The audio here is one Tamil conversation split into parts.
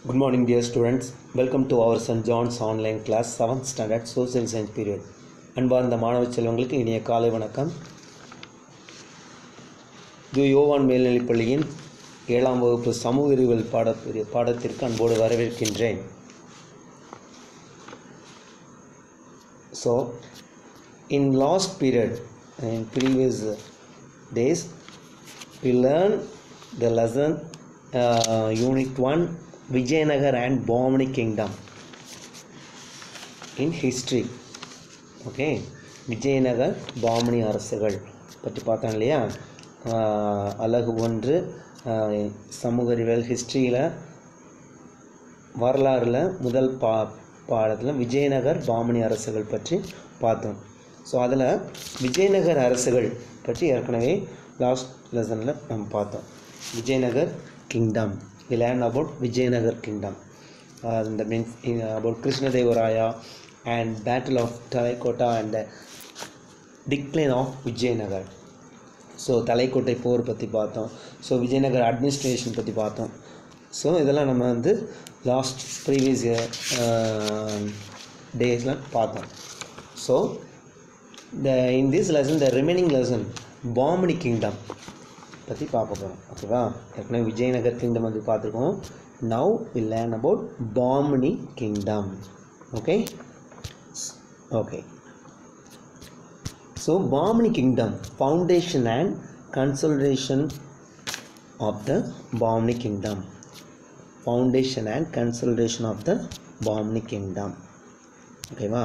Good morning, dear students. Welcome to our St. John's online class, 7th standard social science period. அன்பார்ந்த மாணவ செல்வங்களுக்கு இனிய காலை வணக்கம் ஜோ யோவான் மேல்நிலைப் பள்ளியின் ஏழாம் வகுப்பு சமூக அறிவியல் பாடப்பிரி பாடத்திற்கு அன்போடு வரவேற்கின்றேன் so in last period in previous days we learned the lesson uh, unit 1 vijayanagar and bomani kingdom in history okay Vijayanagar Bahmani அரசுகள் பற்றி பார்த்தோம் இல்லையா ஆஹ் அலகு ஒன்று ஆஹ் சமூக அறிவியல் ஹிஸ்ட்ரியில் வரலாறில் முதல் பா பாடத்தில் விஜயநகர் பாமணி அரசுகள் பற்றி பார்த்தோம் ஸோ அதில் விஜயநகர் அரசுகள் பற்றி ஏற்கனவே லாஸ்ட் லெசனில் நம்ம பார்த்தோம் Vijayanagar kingdom we learn about Vijayanagar kingdom இந்த means about Krishnadevaraya and battle of Talikota and decline of Vijayanagar so Talikota போர் பற்றி பார்த்தோம் ஸோ விஜயநகர் அட்மினிஸ்ட்ரேஷன் பற்றி பார்த்தோம் ஸோ இதெல்லாம் நம்ம வந்து லாஸ்ட் ப்ரீவியஸ் இயர் டேஸில் பார்த்தோம் so the in this lesson the remaining lesson Bahmani kingdom பற்றி பார்க்க போகிறோம் ஓகேவா ஏற்கனவே விஜயநகர் கிங்டம் வந்து பார்த்துருக்கோம் now we learn about Bahmani kingdom okay okay so Bahmani kingdom foundation and consultation of the Bahmani kingdom foundation and consultation of the Bahmani kingdom ஓகேவா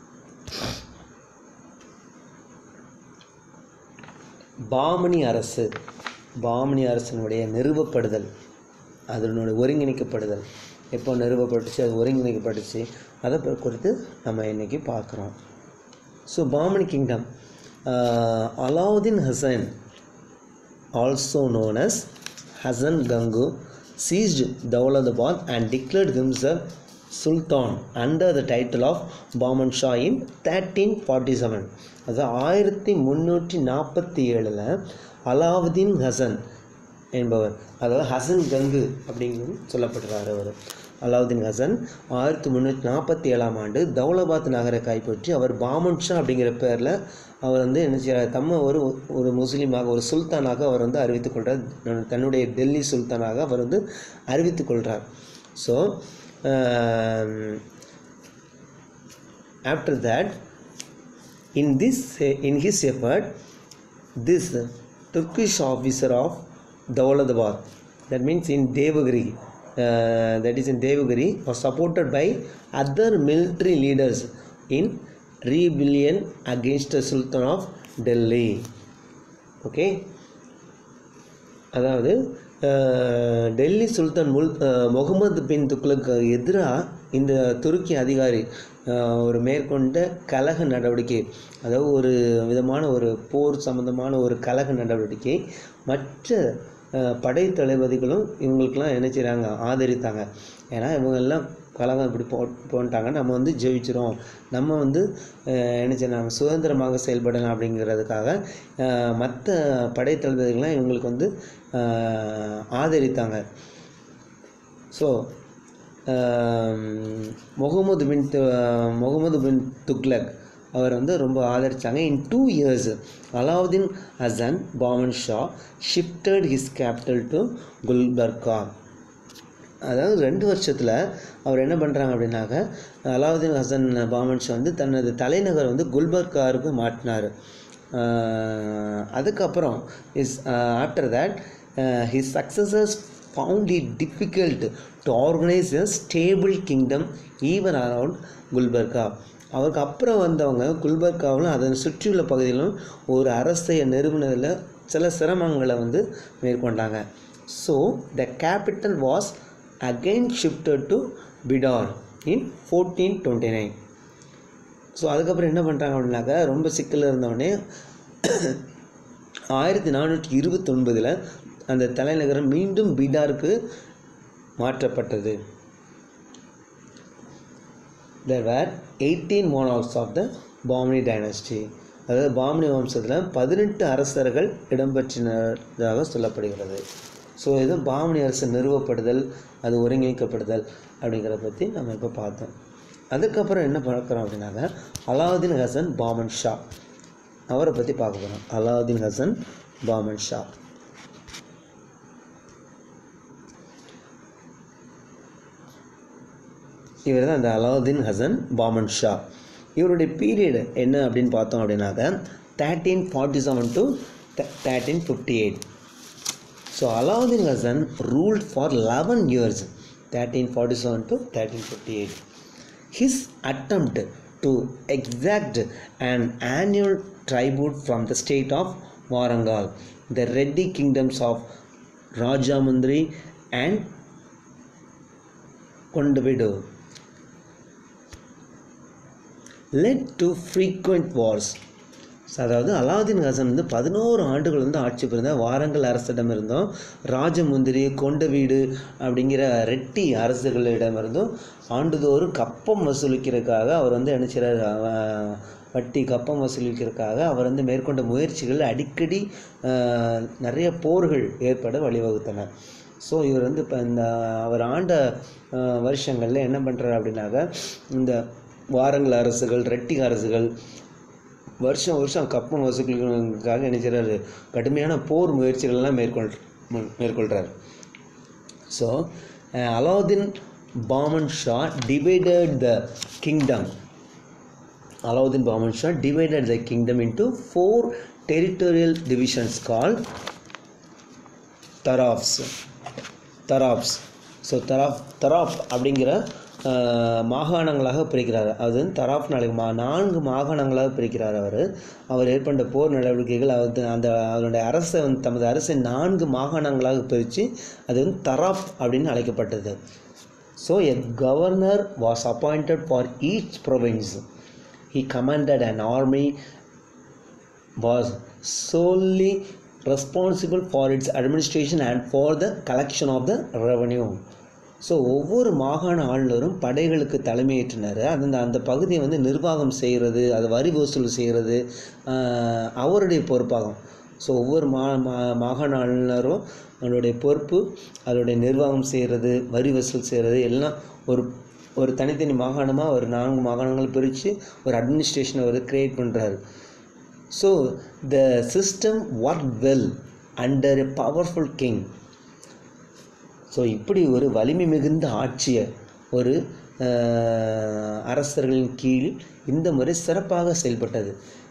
பாமணி அரசு பாமணி அரசனுடைய நிறுவப்படுதல் அதனுடைய ஒருங்கிணைக்கப்படுதல் எப்போ நிறுவப்பட்டுச்சு அது ஒருங்கிணைக்கப்பட்டுச்சு அதை ப- குறித்து நம்ம இன்றைக்கி பார்க்குறோம் so Bahmani kingdom Alauddin Hasan also known as Hasan Gangu, seized Dawladabad and declared himself Sultan under the title of Bahman Shah in 1347. அது ஆயிரத்தி முந்நூற்றி நாற்பத்தி ஏழில் அலாவுதீன் ஹசன் என்பவர் அதாவது ஹசன் கங்கு அப்படிங்கிறது சொல்லப்படுறாரு அவர் அலாவுதீன் ஹசன் ஆயிரத்தி முந்நூற்றி நாற்பத்தி ஏழாம் ஆண்டு தௌலபாத் நகரை கைப்பற்றி அவர் பாமன் ஷா அப்படிங்கிற பேரில் அவர் வந்து என்ன செய்கிறார் தம்ம ஒரு ஒரு முஸ்லீமாக ஒரு சுல்தானாக அவர் வந்து அறிவித்துக் கொள்கிறார் தன்- தன்னுடைய டெல்லி சுல்தானாக அவர் வந்து அறிவித்துக் கொள்கிறார் so after that in this in his effort this turkish officer of Dawladabad that means in Devagiri uh, that is in Devagiri was supported by other military leaders in rebellion against the Sultan of Delhi okay அதாவது அஹ், டெல்லி சுல்தான் முல் அஹ், முகமது பின் துக்ளக்கு எதிராக இந்த துருக்கி அதிகாரி அஹ், ஒரு மேற்கொண்ட கலக நடவடிக்கை அதாவது ஒரு விதமான ஒரு போர் சம்பந்தமான ஒரு கலக நடவடிக்கை மற்ற அஹ், படை தளபதிகளும் இவங்களுக்கெல்லாம் என்ன செய்கிறாங்க ஆதரித்தாங்க ஏன்னா இவங்கெல்லாம் கலகம் இப்படி போ போன்ட்டாங்க நம்ம வந்து ஜெயிச்சிரும் நம்ம வந்து அஹ், என்ன செய்யலாம் நம்ம சுதந்திரமாக செயல்படலாம் அப்படிங்கிறதுக்காக மற்ற படை தளபதிகள்லாம் இவங்களுக்கு வந்து அஹ், ஆதரித்தாங்க ஸோ முகமது பின் து- முகமது பின் துக்லக் அவர் வந்து ரொம்ப ஆதரித்தாங்க in two years Alauddin Hasan Bahman Shah shifted his capital to Gulbarga அதாவது ரெண்டு வருஷத்தில் அவர் என்ன பண்ணுறாங்க அப்படின்னாக்க அலாவுதீன் ஹசன் பாமன் ஷா வந்து தனது தலைநகர் வந்து குல்பர்காருக்கு மாட்டினார் அதுக்கப்புறம் is after that his successors found it difficult to organise a stable kingdom even around Gulbarga அவருக்கு அப்புறம் வந்தவங்க குல்பர்காவிலும் அதன் சுற்றியுள்ள பகுதியிலும் ஒரு அரசை நிறுவனத்தில் சில சிரமங்களை வந்து மேற்கொண்டாங்க so the capital was again shifted to Bidar in fourteen twenty nine so அதுக்கப்புறம் என்ன பண்ணுறாங்க அப்படின்னாக்கா ரொம்ப சிக்கலில் இருந்தவொடனே ஆயிரத்தி நானூற்றி இருபத்தொன்பதில் அந்த தலைநகரம் மீண்டும் பீடாருக்கு மாற்றப்பட்டது there were eighteen monarchs of the Bahmani dynasty அதாவது பாமனி வம்சத்தில் பதினெட்டு அரசர்கள் இடம்பெற்றினதாக சொல்லப்படுகிறது ஸோ இது பாமணி அரசு நிறுவப்படுதல் அது ஒருங்கிணைக்கப்படுதல் அப்படிங்கிறத பற்றி நம்ம இப்போ பார்த்தோம் அதுக்கப்புறம் என்ன பார்க்குறோம் அப்படின்னாக்க அலாவுதீன் ஹசன் பாமன் ஷா அவரை பற்றி பார்க்க போகிறோம் அலாவுதீன் ஹசன் பாமன் ஷா இவர் தான் அந்த அலாவுதீன் ஹசன் பாமன் ஷா இவருடைய பீரியட் என்ன அப்படின்னு பார்த்தோம் அப்படின்னாக்க thirteen forty seven to thirteen fifty eight so Alauddin Hasan ruled for eleven years thirteen forty seven to thirteen fifty eight his attempt to exact an annual tribute from the state of Warangal, the Reddy kingdoms of Rajamundri and Kondavidu, led to frequent wars. So அதாவது அலாவுதீன் ஹசன் வந்து பதினோரு ஆண்டுகள் வந்து ஆட்சி புரிந்தார் வாரங்கள் அரசிடமிருந்தும் ராஜமுந்திரி கொண்ட வீடு அப்படிங்கிற ரெட்டி அரசுகளிடமிருந்தும் ஆண்டுதோறும் கப்பம் வசூலிக்கிறதுக்காக அவர் வந்து என்ன செய்கிறார் அவ- வட்டி கப்பம் வசூலிக்கிறதுக்காக அவர் வந்து மேற்கொண்ட முயற்சிகள் அடிக்கடி ஆஹ், நிறைய போர்கள் ஏற்பட வழிவகுத்தன ஸோ இவர் வந்து இப்போ இந்த அவர் ஆண்ட வருஷங்களில் என்ன பண்ணுறாரு அப்படின்னாக்க இந்த வாரங்கள் அரசுகள் ரெட்டி அரசுகள் வருஷம் வருஷம் கப்பம் வசூலிக்கிறதுக்காக நினைக்கிறாரு கடுமையான போர் முயற்சிகள் எல்லாம் மேற்கொள் மேற்கொள்கிறார் so Alauddin Bahman Shah divided the kingdom Alauddin Bahman Shah divided the kingdom into four territorial divisions call tarafs tarafs so taraf taraf அப்படிங்கிற ஆஹ், மாகாணங்களாக பிரிக்கிறார் அது வந்து தராப் நாளைக்கு மா நான்கு மாகாணங்களாக பிரிக்கிறார் அவர் அவர் ஏற்பட்ட போர் நடவடிக்கைகள் அவர் அந்த அவருடைய அரசை வந்து தமது அரசை நான்கு மாகாணங்களாக பிரித்து அது வந்து தராப் அப்படின்னு அழைக்கப்பட்டது so a governor was appointed for each province he commanded an army was solely responsible for its administration and for the collection of the revenue so ஒவ்வொரு மாகாண ஆளுநரும் படைகளுக்கு தலைமையேற்றினார் அந்த அந்த பகுதியை வந்து நிர்வாகம் செய்கிறது அது வரி வசூல் செய்கிறது ஆஹ், அவருடைய பொறுப்பாகும் ஸோ ஒவ்வொரு மா மா- மாகாண ஆளுநரும் அவருடைய பொறுப்பு அதனுடைய நிர்வாகம் செய்கிறது வரி வசூல் செய்கிறது எல்லாம் ஒரு ஒரு தனித்தனி மாகாணமாக ஒரு நான்கு மாகாணங்கள் பிரித்து ஒரு அட்மினிஸ்ட்ரேஷனை அவர் கிரியேட் பண்ணுறாரு so the system work well under a powerful king so இப்படி ஒரு வலிமை மிகுந்த ஆட்சியை ஒரு அஹ், அரசர்களின் கீழ் இந்த முறை சிறப்பாக செயல்பட்டது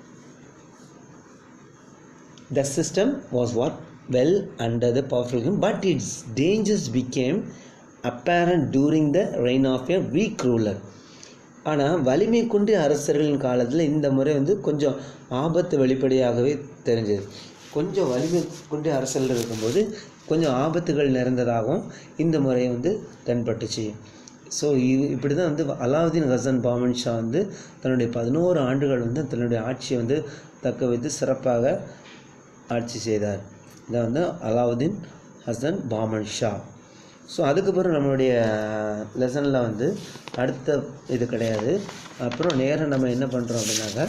The system was what well under the powerful king, but its dangers became apparent during the reign of a weak ruler. ஆனால் வலிமை குன்றிய அரசர்களின் காலத்தில் இந்த முறை வந்து கொஞ்சம் ஆபத்து வெளிப்படையாகவே தெரிஞ்சது கொஞ்சம் வலிமை குன்றிய அரசர்கள் இருக்கும்போது கொஞ்சம் ஆபத்துகள் நிறைந்ததாகவும் இந்த முறை வந்து தென்பட்டுச்சு ஸோ இது இப்படி தான் வந்து அலாவுதீன் ஹசன் பாமன் ஷா வந்து தன்னுடைய பதினோரு ஆண்டுகள் வந்து தன்னுடைய ஆட்சியை வந்து தக்க வைத்து சிறப்பாக ஆட்சி செய்தார் இதான் வந்து அலாவுதீன் ஹசன் பாமன் ஷா ஸோ அதுக்கப்புறம் நம்மளுடைய லெசனில் வந்து அடுத்த இது கிடையாது அப்புறம் நேராக நம்ம என்ன பண்ணுறோம் அப்படின்னாக்கா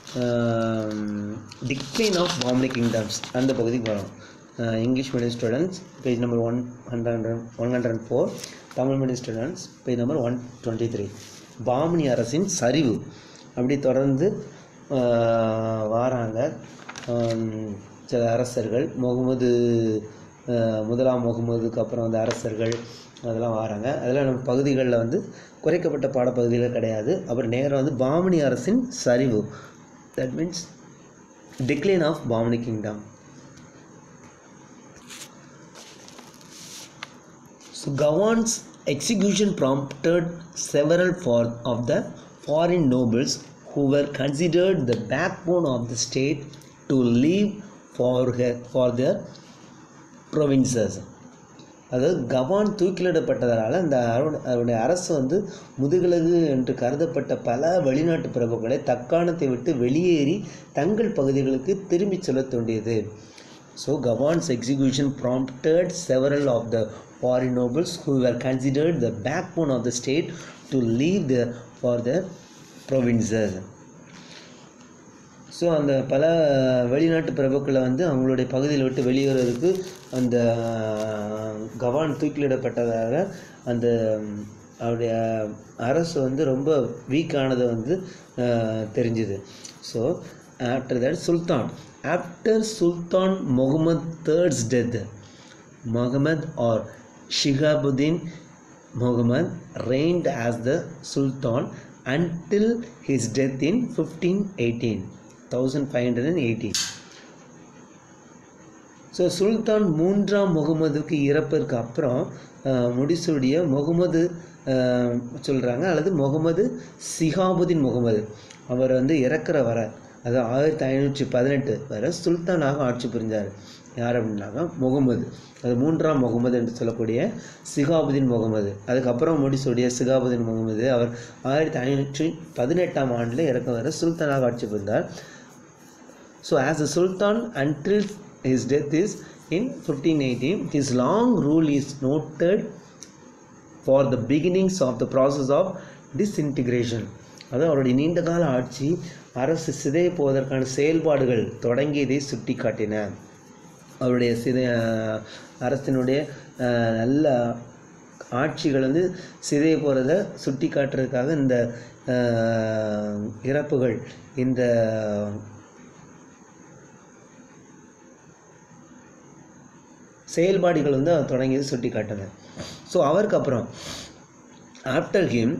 டிக்ளைன் ஆஃப் பாம்லி கிங்டம்ஸ் அந்த பகுதிக்கு வரோம் English medium students page number one hundred one hundred and four Tamil medium students page number one twenty three Bahmani அரசின் சரிவு அப்படி தொடர்ந்து ஆஹ், வாராங்க ஆம், சில அரசர்கள் முகமது ஆஹ், முதலாம் முகமதுக்கு அப்புறம் வந்து அரசர்கள் அதெல்லாம் வராங்க அதெல்லாம் நம்ம பகுதிகளில் வந்து குறைக்கப்பட்ட பாடப்பகுதிகள் கிடையாது அப்புறம் நேரம் வந்து பாமனி அரசின் சரிவு that means decline of Bahmani kingdom So Gawan's execution prompted several for, of the foreign nobles who were considered the backbone of the state to leave for, her, for their provinces. அதாவது கவான் தூக்கிலிடப்பட்டதனால அந்த அவருடைய அவருடைய அரசு வந்து முதுகலகு என்று கருதப்பட்ட பல வெளிநாட்டு பிரபுக்களை தக்காணத்தை விட்டு வெளியேறி தங்கள் பகுதிகளுக்கு திரும்பிச் செல்லத் தோண்டியது So Gawan's execution prompted several of the foreign nobles who were considered the backbone of the state to leave their for their provinces. So அந்த பல வெளிநாட்டு பிரபுக்களை வந்து அவங்களுடைய பகுதியில் விட்டு வெளியேறதுக்கு அந்த கவான் தூக்கிலிடப்பட்டதாக அந்த ம், அவருடைய அரசு வந்து ரொம்ப வீக்கானது வந்து அஹ், தெரிஞ்சுது so after that sultan after sultan Muhammad third's death Muhammad or Shihabuddin Muhammad reigned as the Sultan until his death in 1518. 1518. So சுல்தான் மூன்றாம் முகமதுக்கு இறப்பிற்கு அப்புறம் அஹ், முடிசூடிய முகமது சொல்கிறாங்க அல்லது முகமது சிஹாபுதீன் முகமது அவர் வந்து இறக்குற வர அது ஆயிரத்தி ஐநூற்றி பதினெட்டு வரை சுல்தானாக ஆட்சி புரிஞ்சார் யார் அப்படின்னாக்கா முகமது அது மூன்றாம் முகமது என்று சொல்லக்கூடிய சிகாபுதீன் முகமது அதுக்கப்புறம் முடிசூடிய சிகாபுதீன் முகமது அவர் ஆயிரத்தி ஐநூற்றி பதினெட்டாம் ஆண்டில் இறக்க வர சுல்தானாக ஆட்சி புரிந்தார் So, as a Sultan until his death is in 1518, his long rule is noted for the beginnings of the process of disintegration. அதாவது அவருடைய நீண்ட கால ஆட்சி அரசு சிதைய போவதற்கான செயல்பாடுகள் தொடங்கியதை சுட்டி காட்டின அவருடைய சிதை அஹ், அரசினுடைய அஹ், நல்ல ஆட்சிகள் வந்து சிதைய போகிறத சுட்டி காட்டுறதுக்காக இந்த அஹ், இறப்புகள் இந்த செயல்பாடுகள் வந்து அவர் தொடங்கியது சுட்டி காட்டின ஸோ அவருக்கு அப்புறம் after him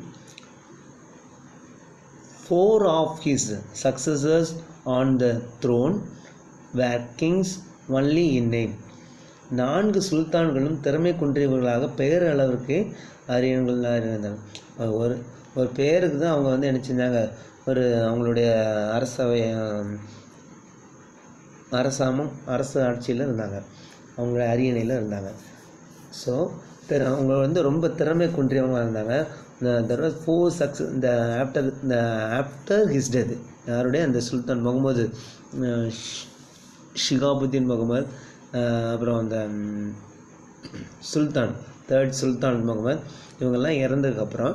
four of his successors on the throne were kings only in name நான்கு சுல்தான்களும் திறமை குன்றியவர்களாக பெயர் அளவிற்கு அறியவர்களாக இருந்தாங்க ஒரு ஒரு பேருக்கு தான் அவங்க வந்து என்ன செஞ்சாங்க ஒரு அவங்களுடைய அரசவை ஆம், அரசாங்கம் அரசு ஆட்சியில் இருந்தாங்க அவங்க அரியணையில் இருந்தாங்க ஸோ அவங்க வந்து ரொம்ப திறமை குன்றியவங்க இருந்தாங்க தெர் வாஸ் ஃபோர் சக்ஸஸ் இந்த ஆஃப்டர் இந்த ஆஃப்டர் ஹிஸ் டெத் யாருடைய அந்த சுல்தான் முகமது அஹ், ஷ்- ஷிகாபுத்தீன் முகமது அஹ், அப்புறம் அந்த ம், சுல்தான் தேர்ட் சுல்தான் முகமது இவங்கெல்லாம் இறந்ததுக்கப்புறம்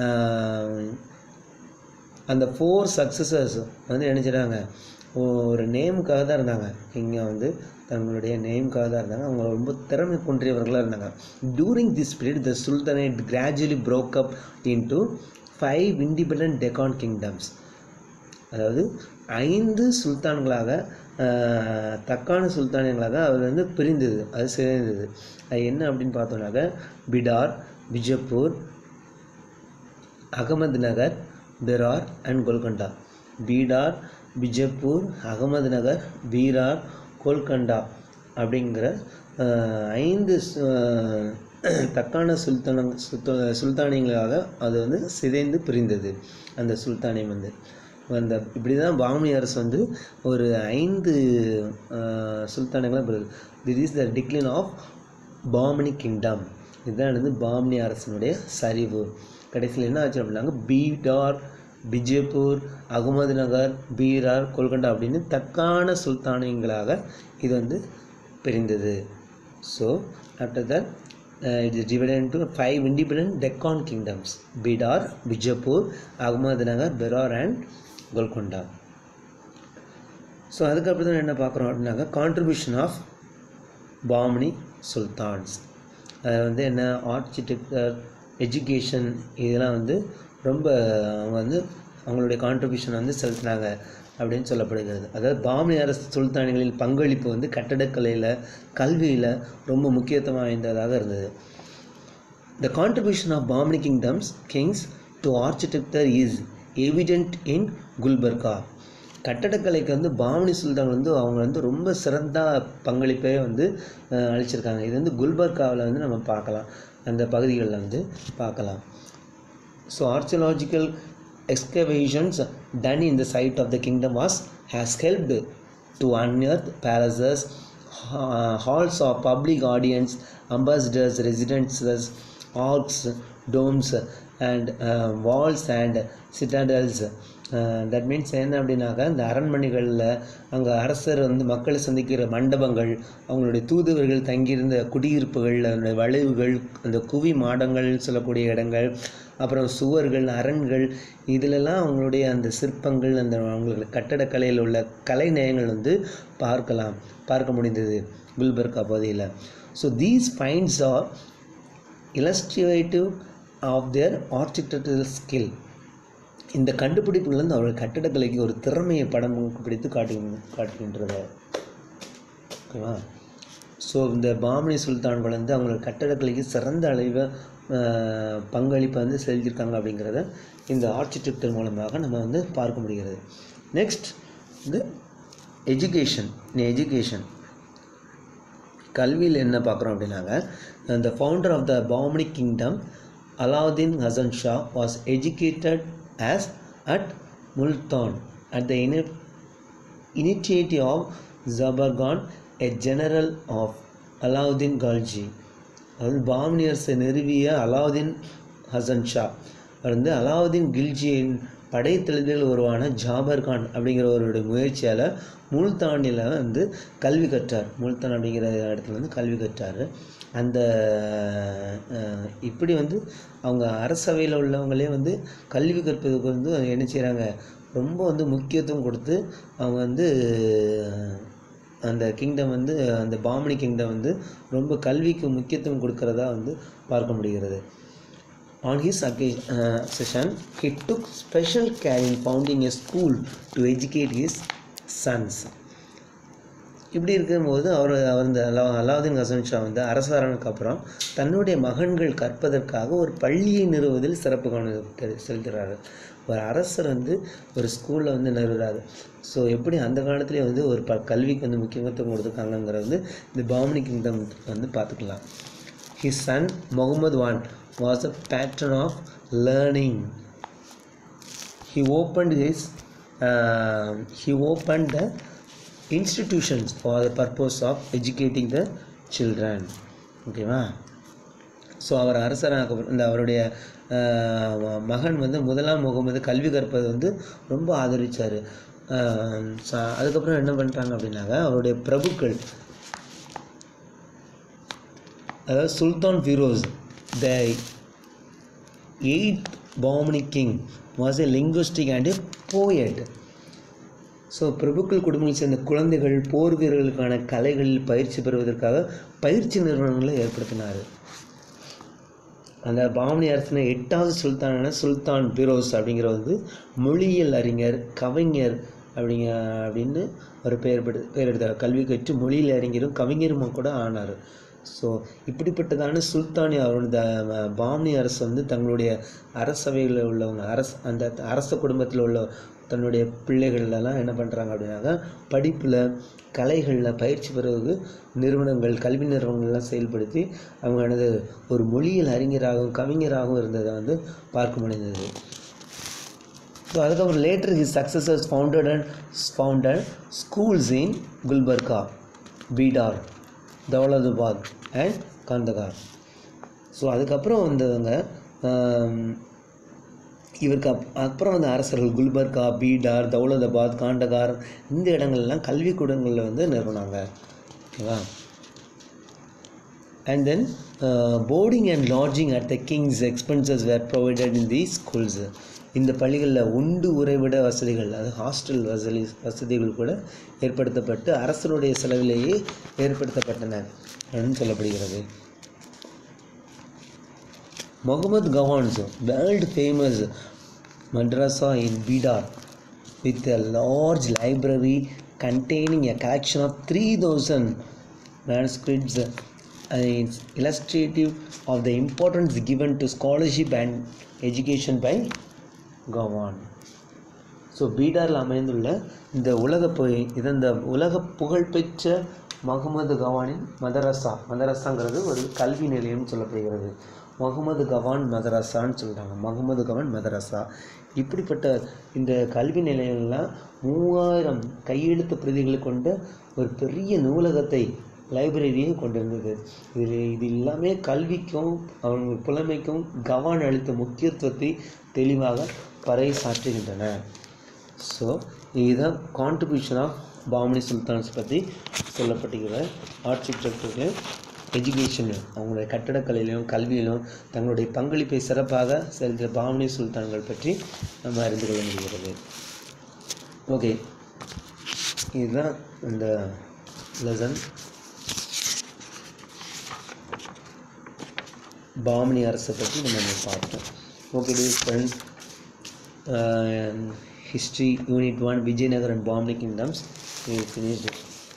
அந்த ஃபோர் சக்ஸஸர்ஸ் வந்து என்ன செய்றாங்க ஒரு நேமுக்காக தான் இருந்தாங்க இங்கே வந்து தங்களுடைய நேமுக்காக தான் இருந்தாங்க அவங்க ரொம்ப திறமை குன்றியவர்களாக இருந்தாங்க during this period the sultanate gradually broke up into five independent Deccan kingdoms அதாவது ஐந்து சுல்தான்களாக ஆஹ், தக்கான சுல்தானியங்களாக அது வந்து பிரிந்தது அது சிதைந்தது அது என்ன அப்படின்னு பார்த்தோம்னாக்க Bidar Bijapur Ahmednagar Berar and Golconda Bidar Bijapur Ahmednagar Berar Golconda அப்படிங்கிற ஆஹ், ஐந்து சு- ஆஹ், தக்கான சுல்தான சுல்த- சுல்தானியங்களாக அது வந்து சிதைந்து பிரிந்தது அந்த சுல்தானியம் வந்து அந்த இப்படி தான் பாமனி அரசு வந்து ஒரு ஐந்து ஆஹ், சுல்தானியங்களாக பிரிந்தது this is the decline of Bahmani kingdom இதுதான் வந்து பாமனி அரசனுடைய சரிவு கடைசியில் என்ன ஆச்சு அப்படின்னாங்க பீடார் பிஜப்பூர் அகமது நகர் பீரார் கொல்கண்டா அப்படின்னு தக்கான சுல்தானியங்களாக இது வந்து பிரிந்தது so after that it is divided into five independent Deccan kingdoms Bidar Bijapur Ahmednagar Berar and Golconda so அதுக்கப்புறம் தான் என்ன பார்க்குறோம் அப்படின்னாக்க கான்ட்ரிபியூஷன் ஆஃப் பாமனி சுல்தான்ஸ் அது வந்து என்ன ஆர்கிடெக்டர் எஜுகேஷன் இதெல்லாம் வந்து ரொம்ப அவங்க வந்து அவங்களுடைய கான்ட்ரிபியூஷன் வந்து செலுத்தினாங்க அப்படின்னு சொல்லப்படுகிறது அதாவது பாமனி அரசு சுல்தானிகளின் பங்களிப்பு வந்து கட்டடக்கலையில் கல்வியில் ரொம்ப முக்கியத்துவம் வாய்ந்ததாக இருந்தது The contribution of Bahmani kingdoms kings to architecture is evident in Gulbarga. கட்டடக்கலைக்கு வந்து பாமனி சுல்தான் வந்து அவங்க வந்து ரொம்ப சிறந்த பங்களிப்பை வந்து அஹ், அளிச்சிருக்காங்க இது வந்து குல்பர்காவில் வந்து நம்ம பார்க்கலாம் அந்த பகுதிகளில் வந்து பார்க்கலாம் so archaeological excavations done in the site of the kingdom was has helped to unearth palaces, ha- halls of public audience, ambassadors, residences, arcs domes and uh, walls and citadels that means என்ன அப்படின்னாக்கா இந்த அரண்மனைகளில் அங்கே அரசர் வந்து மக்களை சந்திக்கிற மண்டபங்கள் அவங்களுடைய தூதுவர்கள் தங்கியிருந்த குடியிருப்புகள் அதனுடைய வளைவுகள் அந்த குவி மாடங்கள் சொல்லக்கூடிய இடங்கள் அப்புறம் சுவர்கள் அரண்கள் இதிலெல்லாம் அவங்களுடைய அந்த சிற்பங்கள் அந்த அவங்களுடைய கட்டடக்கலையில் உள்ள கலை நயங்கள் வந்து பார்க்கலாம் பார்க்க முடிந்தது குல்பர்கா பகுதியில் so these finds are illustrative of their architectural skill இந்த கண்டுபிடிப்புகள் வந்து அவர்கள் கட்டிடக்கலைக்கு ஒரு திறமையை படம் பிடித்து காட்டு காட்டுகின்றது ஓகேவா ஸோ இந்த பாமனி சுல்தான்கள் வந்து அவங்களோட கட்டடக்கலைக்கு சிறந்த அளவில் பங்களிப்பை வந்து செலுத்தியிருக்காங்க அப்படிங்கிறத இந்த ஆர்கிடெக்டர் மூலமாக நம்ம வந்து பார்க்க முடிகிறது நெக்ஸ்ட் இந்த எஜுகேஷன் இந்த எஜுகேஷன் கல்வியில் என்ன பார்க்குறோம் அப்படின்னாங்க the founder of the Bahmani kingdom Alauddin Hasan Shah was educated as at Multan at the ini- initiative of Zabargan a general of Alauddin Khalji அதாவது பாமனியர்ஸை நிறுவிய அலாவுதீன் ஹசன் ஷா அவர் வந்து அலாவுதீன் கில்ஜியின் படைத்தளபதியில் ஒருவான ஜாபர் கான் அப்படிங்கிறவருடைய முயற்சியால் முல்தானில் வந்து கல்வி கற்றார் முல்தான் அப்படிங்கிற இடத்துல வந்து கல்வி கற்றார் அந்த அஹ், இப்படி வந்து அவங்க அரசவையில் உள்ளவங்களே வந்து கல்வி கற்பதுக்கு வந்து என்ன செய்கிறாங்க ரொம்ப வந்து முக்கியத்துவம் கொடுத்து அவங்க வந்து அந்த கிங்டம் வந்து அந்த பாமனி கிங்டம் வந்து ரொம்ப கல்விக்கு முக்கியத்துவம் கொடுக்கறதா வந்து பார்க்க முடிகிறது On his occa- uh, accession, he took special care in founding a school to educate his sons. இப்படி இருக்கும்போது அவர் அவர் இந்த அலா அலாவுதீன் ஹசன் ஷா வந்து அரசாரனுக்கு அப்புறம் தன்னுடைய மகன்கள் கற்பதற்காக ஒரு பள்ளியை நிறுவுவதில் சிறப்பு கவனம் தெ- செலுத்துகிறாரு ஒரு அரசர் வந்து ஒரு ஸ்கூலில் வந்து நிறுவுறாரு ஸோ எப்படி அந்த காலத்துலேயே வந்து ஒரு ப கல்விக்கு வந்து முக்கியத்துவம் கொடுத்துருக்காங்கங்கிறத வந்து இந்த பாமனி கிங்டம் வந்து பார்த்துக்கலாம் his son Muhammad I was a patron of learning. He opened his uh, he opened the institutions for the purpose of educating the children. ஓகேவா ஸோ அவர் அரசராக இந்த அவருடைய ஆஹ், மகன் வந்து முதலாம் முகமது கல்வி கற்பது வந்து ரொம்ப ஆதரிச்சார் அதுக்கப்புறம் என்ன பண்ணுறாங்க அப்படின்னாக்க அவருடைய பிரபுக்கள் அதாவது sultan Firoz the eighth Bahmani king was a linguistic and a poet so பிரபுக்கள் குடும்பங்கள் சேர்ந்த குழந்தைகள் போர் வீரர்களுக்கான கலைகளில் பயிற்சி பெறுவதற்காக பயிற்சி நிறுவனங்களை ஏற்படுத்தினார் அந்த பாமனி அரசின எட்டாவது சுல்தானான சுல்தான் பிரோஸ் அப்படிங்கிற வந்து மொழியியல் அறிஞர் கவிஞர் அப்படிங்க அப்படின்னு ஒரு பெயர் பெடு பெயர் எடுத்தார் கல்வி கற்று மொழியில் அறிஞரும் கவிஞருமா கூட ஆனார் ஸோ இப்படிப்பட்டதான சுல்தானி அவரோட பாமனி அரசு வந்து தங்களுடைய அரசவையில் உள்ளவங்க அரச அந்த அரச குடும்பத்தில் உள்ள தன்னுடைய பிள்ளைகளெல்லாம் என்ன பண்ணுறாங்க அப்படின்னாக்கா படிப்பில் கலைகளில் பயிற்சி பெறுவதற்கு நிறுவனங்கள் கல்வி நிறுவனங்கள்லாம் செயல்படுத்தி அவங்க என்னது ஒரு மொழியியல் அறிஞராகவும் கவிஞராகவும் இருந்ததை வந்து பார்க்க முடிந்தது ஸோ அதுக்கப்புறம் later his successors founded and founded schools in Gulbarga Bidar Daulatabad and Kandhar so அதுக்கப்புறம் வந்தவங்க ஆம், இவருக்கு அப் அப்புறம் வந்து அரசர்கள் குல்பர்கா பீடார் தௌலதாபாத் காண்டகார் இந்த இடங்கள்லாம் கல்விக்கூடங்களில் வந்து நிறுவனாங்க ஓகேவா and then uh, boarding and lodging at the king's expenses were provided in these schools இந்த பள்ளிகளில் உண்டு உறைவிட வசதிகள் அது ஹாஸ்டல் வசதி வசதிகள் கூட ஏற்படுத்தப்பட்டு அரசனுடைய செலவிலேயே ஏற்படுத்தப்பட்டன அப்படின்னு சொல்லப்படுகிறது Muhammad Gawan's world famous madrasa in Bidar with a large library containing a collection of 3000 manuscripts and it's illustrative of the importance given to scholarship and education by Gawan. So பீடாரில் அமைந்துள்ள இந்த உலக பு இது இந்த உலக புகழ்பெற்ற முகமது கவானின் மதரசா மதரசாங்கிறது ஒரு கல்வி நிலையம்னு சொல்லப்படுகிறது முகமது கவான் மதரசான்னு சொல்கிறாங்க முகமது கவான் மதரசா இப்படிப்பட்ட இந்த கல்வி நிலையங்கள்லாம் மூவாயிரம் கையெழுத்து பிரதிகளை கொண்ட ஒரு பெரிய நூலகத்தை லைப்ரரியும் கொண்டிருந்தது இது இது எல்லாமே கல்விக்கும் அவங்க புலமைக்கும் கவனம் அளித்த முக்கியத்துவத்தை தெளிவாக பறைசாற்றுகின்றன ஸோ இதுதான் கான்ட்ரிபியூஷன் ஆஃப் பாமனி சுல்தான்ஸ் பற்றி சொல்லப்பட்டிருக்கிற ஆர்கிடெக்டர்கள் எஜுகேஷன் அவங்களுடைய கட்டடக்கலையிலும் கல்வியிலும் தங்களுடைய பங்களிப்பை சிறப்பாக செலுத்திய பாமனி சுல்தான்கள் பற்றி நம்ம அறிந்து கொள்ள முடிகிறது ஓகே இதுதான் இந்த லெசன் பாமனி அரசை பற்றி நம்ம இன்னைக்கு பார்த்தோம் okay dear friends history unit one Vijayanagar and Bahmani kingdoms finished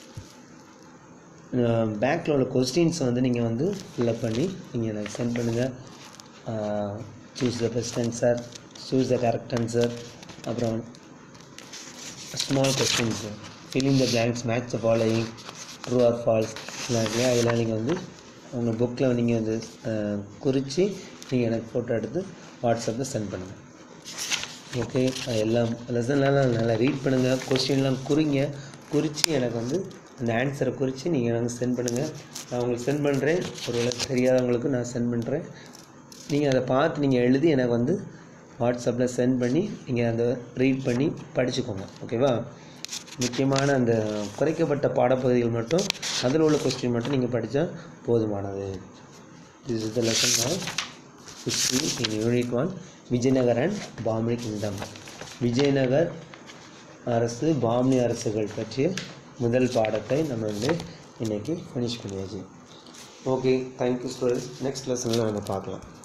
பேக்கில் உள்ள கொஸ்டின்ஸ் வந்து நீங்கள் வந்து ஃபில்அப் பண்ணி நீங்கள் எனக்கு சென்ட் பண்ணுங்கள் choose the best answer choose the correct answer அப்புறம் small questions filling the blanks match the following true or false இல்லையா அதெல்லாம் நீங்கள் வந்து உங்கள் புக்கில் நீங்கள் வந்து குறித்து நீங்கள் எனக்கு ஃபோட்டோ எடுத்து வாட்ஸ்அப்பில் சென்ட் பண்ணுங்கள் ஓகே எல்லாம் லெசன்லாம் நல்லா ரீட் பண்ணுங்கள் கொஸ்டின்லாம் குறிங்க குறித்து எனக்கு வந்து அந்த ஆன்சரை குறித்து நீங்கள் எனக்கு சென்ட் பண்ணுங்கள் நான் உங்களுக்கு சென்ட் பண்ணுறேன் ஒருவேளை தெரியாதவங்களுக்கு நான் சென்ட் பண்ணுறேன் நீங்கள் அதை பார்த்து நீங்கள் எழுதி எனக்கு வந்து வாட்ஸ்அப்பில் சென்ட் பண்ணி நீங்கள் அதை ரீட் பண்ணி படிச்சுக்கோங்க ஓகேவா முக்கியமான அந்த குறைக்கப்பட்ட பாடப்பகுதிகள் மட்டும் அதில் உள்ள கொஸ்டின் மட்டும் நீங்கள் படித்தா போதுமானது this is the lesson of history in unit one Vijayanagar and Bahmani kingdom Vijayanagar அரசு பாம்னி அரசுகள் பற்றிய முதல் பாடத்தை நம்ம வந்து இன்றைக்கி ஃபினிஷ் பண்ணியாச்சு ஓகே தேங்க்யூ ஸ்டூடெண்ட்ஸ் நெக்ஸ்ட் லெசனில் நம்ம பார்க்கலாம்